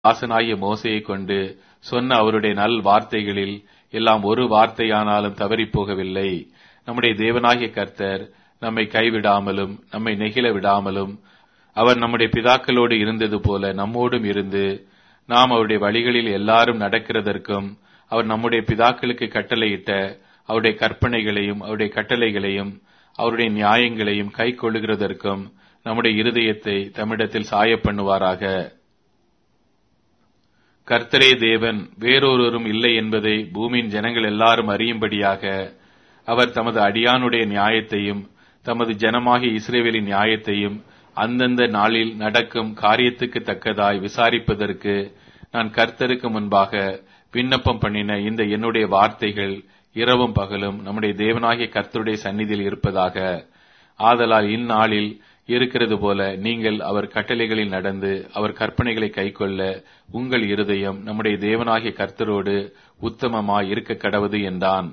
தாசனாகிய மோசையை கொண்டு சொன்ன அவருடைய நல் வார்த்தைகளில் எல்லாம் ஒரு வார்த்தையானாலும் தவறிப் போகவில்லை நம்முடைய தேவனாகிய கர்த்தர் நம்மை கைவிடாமலும் நம்மை நெகிழ விடாமலும் அவர் நம்முடைய பிதாக்களோடு இருந்தது போல நம்மோடும் இருந்து நாம் அவருடைய வழிகளில் எல்லாரும் நடக்கிறதற்கும் அவர் நம்முடைய பிதாக்களுக்கு கட்டளையிட்ட அவருடைய கற்பனைகளையும் அவருடைய கட்டளைகளையும் அவருடைய நியாயங்களையும் கை கொள்ளுகிறதற்கும் நம்முடைய இருதயத்தை தம்மிடத்தில் சாய பண்ணுவாராக கர்த்தரே தேவன் வேறொருவரும் இல்லை என்பதை பூமியின் ஜனங்கள் எல்லாரும் அறியும்படியாக அவர் தமது அடியானுடைய நியாயத்தையும் தமது ஜனமாகிய இஸ்ரேவேலின் நியாயத்தையும் அந்தந்த நாளில் நடக்கும் காரியத்துக்கு தக்கதாய் விசாரிப்பதற்கு நான் கர்த்தருக்கு முன்பாக விண்ணப்பம் பண்ணின இந்த என்னுடைய வார்த்தைகள் இரவும் பகலும் நம்முடைய தேவனாகிய கர்த்தருடைய சந்நிதியில் இருப்பதாக ஆதலால் இந்நாளில் இருக்கிறது போல நீங்கள் அவர் கட்டளைகளில் நடந்து அவர் கற்பனைகளை கைக்கொள்ள உங்கள் இருதயம் நம்முடைய தேவனாகிய கர்த்தரோடு உத்தமமாய் இருக்க கடவது என்றான்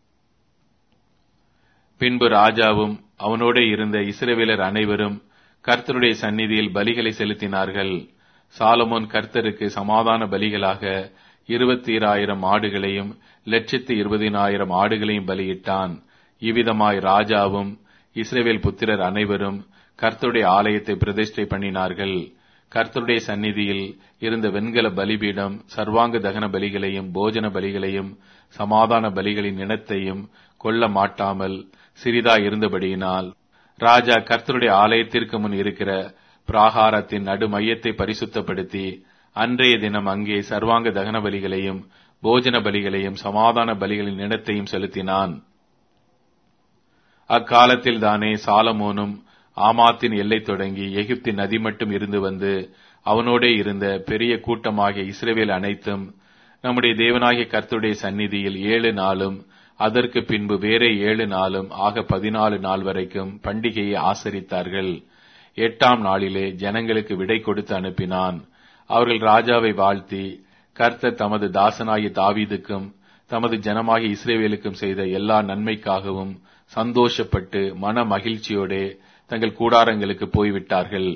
பின்பு ராஜாவும் அவனோட இருந்த இஸ்ரவேலர் அனைவரும் கர்த்தருடைய சந்நிதியில் பலிகளை செலுத்தினார்கள் சாலமோன் கர்த்தருக்கு சமாதான பலிகளாக இருபத்தி ஆயிரம் ஆடுகளையும் லட்சத்து இருபதினாயிரம் ஆடுகளையும் பலியிட்டான் இவ்விதமாய் ராஜாவும் இஸ்ரேவேல் புத்திரர் அனைவரும் கர்த்தருடைய ஆலயத்தை பிரதிஷ்டை பண்ணினார்கள் கர்த்தருடைய சந்நிதியில் இருந்த வெண்கல பலிபீடம் சர்வாங்க தகன பலிகளையும் போஜன பலிகளையும் சமாதான பலிகளின் இனத்தையும் கொல்ல மாட்டாமல் சிறிதா இருந்தபடியினால் ராஜா கர்த்தருடைய ஆலயத்திற்கு முன் இருக்கிற பிராகாரத்தின் நடு மையத்தை பரிசுத்தப்படுத்தி அன்றைய தினம் அங்கே சர்வாங்க தகன பலிகளையும் போஜன பலிகளையும் சமாதான பலிகளின் இனத்தையும் செலுத்தினான் அக்காலத்தில் தானே சாலமோனும் ஆமாத்தின் எல்லை தொடங்கி எகிப்தின் நதி மட்டும் இருந்து வந்து அவனோடே இருந்த பெரிய கூட்டமாகிய இஸ்ரேவேல் அனைத்தும் நம்முடைய தேவனாகிய கர்த்தருடைய சந்நிதியில் ஏழு நாளும் அதற்கு பின்பு வேறே ஏழு நாளும் ஆக பதினாலு நாள் வரைக்கும் பண்டிகையை ஆசரித்தார்கள் எட்டாம் நாளிலே ஜனங்களுக்கு விடை கொடுத்து அனுப்பினான் அவர்கள் ராஜாவை வாழ்த்தி கர்த்தர் தமது தாசனாகிய தாவீதுக்கும் தமது ஜனமாகிய இஸ்ரேவேலுக்கும் செய்த எல்லா நன்மைக்காகவும் சந்தோஷப்பட்டு மன மகிழ்ச்சியோடே தங்கள் கூடாரங்களுக்கு போய்விட்டார்கள்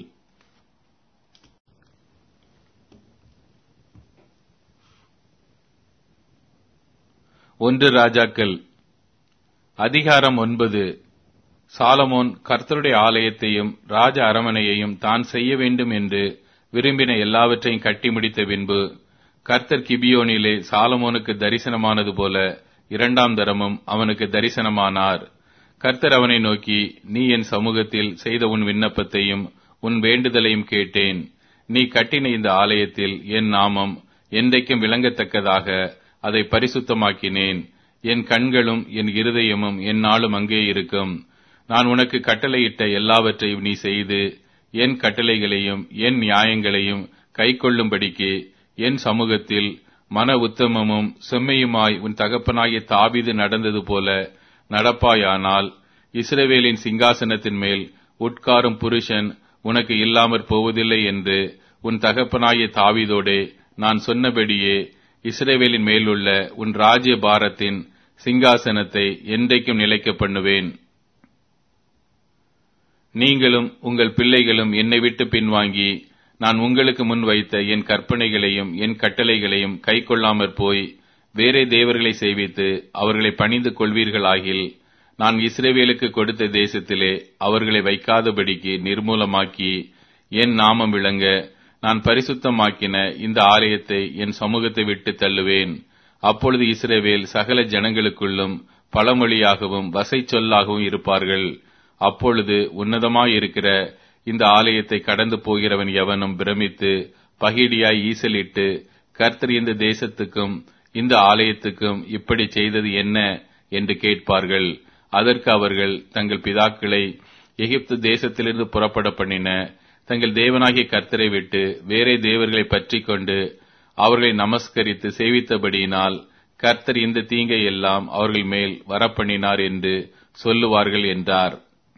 ஒன்று ராஜாக்கள் அதிகாரம் ஒன்பது சாலமோன் கர்த்தருடைய ஆலயத்தையும் ராஜ அரமனையையும் தான் செய்ய வேண்டும் என்று விரும்பின எல்லாவற்றையும் கட்டி முடித்த பின்பு கர்த்தர் கிபியோனிலே சாலமோனுக்கு தரிசனமானது போல இரண்டாம் தரமும் அவனுக்கு தரிசனமானார் கர்த்தர் அவனை நோக்கி நீ என் சமூகத்தில் செய்த உன் விண்ணப்பத்தையும் உன் வேண்டுதலையும் கேட்டேன் நீ கட்டின இந்த ஆலயத்தில் என் நாமம் என்றைக்கும் விளங்கத்தக்கதாக அதை பரிசுத்தமாக்கினேன் என் கண்களும் என் இருதயமும் என் நாளும் அங்கே இருக்கும் நான் உனக்கு கட்டளையிட்ட எல்லாவற்றையும் நீ செய்து என் கட்டளைகளையும் என் நியாயங்களையும் கைக்கொள்ளும்படிக்கு என் சமூகத்தில் மன உத்தமமும் செம்மையுமாய் உன் தகப்பனாகிய தாபிது நடந்தது போல நடப்பாயானால் இஸ்ரவேலின் சிங்காசனத்தின் மேல் உட்காரும் புருஷன் உனக்கு இல்லாமற் போவதில்லை என்று உன் தகப்பனாகிய தாவிதோடே நான் சொன்னபடியே இஸ்ரேவேலின் மேலுள்ள உன் ராஜ்ய பாரத்தின் சிங்காசனத்தை என்றைக்கும் நிலைக்க பண்ணுவேன் நீங்களும் உங்கள் பிள்ளைகளும் என்னை விட்டு பின்வாங்கி நான் உங்களுக்கு முன் வைத்த என் கற்பனைகளையும் என் கட்டளைகளையும் கை கொள்ளாமற் போய் வேறே தேவர்களை செய்வித்து அவர்களை பணிந்து கொள்வீர்களாகில் நான் இஸ்ரேவேலுக்கு கொடுத்த தேசத்திலே அவர்களை வைக்காதபடிக்கு நிர்மூலமாக்கி என் நாமம் விளங்க நான் பரிசுத்தமாக்கின இந்த ஆலயத்தை என் சமூகத்தை விட்டு தள்ளுவேன் அப்பொழுது இஸ்ரேவேல் சகல ஜனங்களுக்குள்ளும் பழமொழியாகவும் வசை சொல்லாகவும் இருப்பார்கள் அப்பொழுது உன்னதமாயிருக்கிற இந்த ஆலயத்தை கடந்து போகிறவன் எவனும் பிரமித்து பகிடியாய் ஈசலிட்டு கர்த்தர் இந்த தேசத்துக்கும் இந்த ஆலயத்துக்கும் இப்படி செய்தது என்ன என்று கேட்பார்கள் அதற்கு அவர்கள் தங்கள் பிதாக்களை எகிப்து தேசத்திலிருந்து புறப்பட பண்ணின தங்கள் தேவனாகிய கர்த்தரை விட்டு வேறே தேவர்களை பற்றி கொண்டு அவர்களை நமஸ்கரித்து சேவித்தபடியினால் கர்த்தர் இந்த தீங்கை எல்லாம் அவர்கள் மேல் வரப்பண்ணினார் என்று சொல்லுவார்கள் என்றார்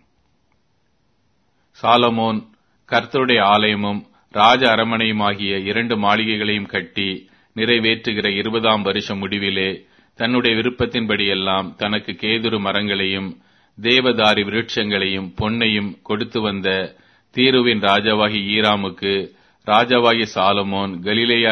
சாலமோன் கர்த்தருடைய ஆலயமும் ராஜ அரமனையுமாகிய இரண்டு மாளிகைகளையும் கட்டி நிறைவேற்றுகிற இருபதாம் வருஷம் முடிவிலே தன்னுடைய விருப்பத்தின்படியெல்லாம் தனக்கு கேதுரு மரங்களையும் தேவதாரி விருட்சங்களையும் பொன்னையும் கொடுத்து வந்த தீருவின் ராஜாவாகி ஈராமுக்கு ராஜாவாகிய சாலமோன் கலிலேயா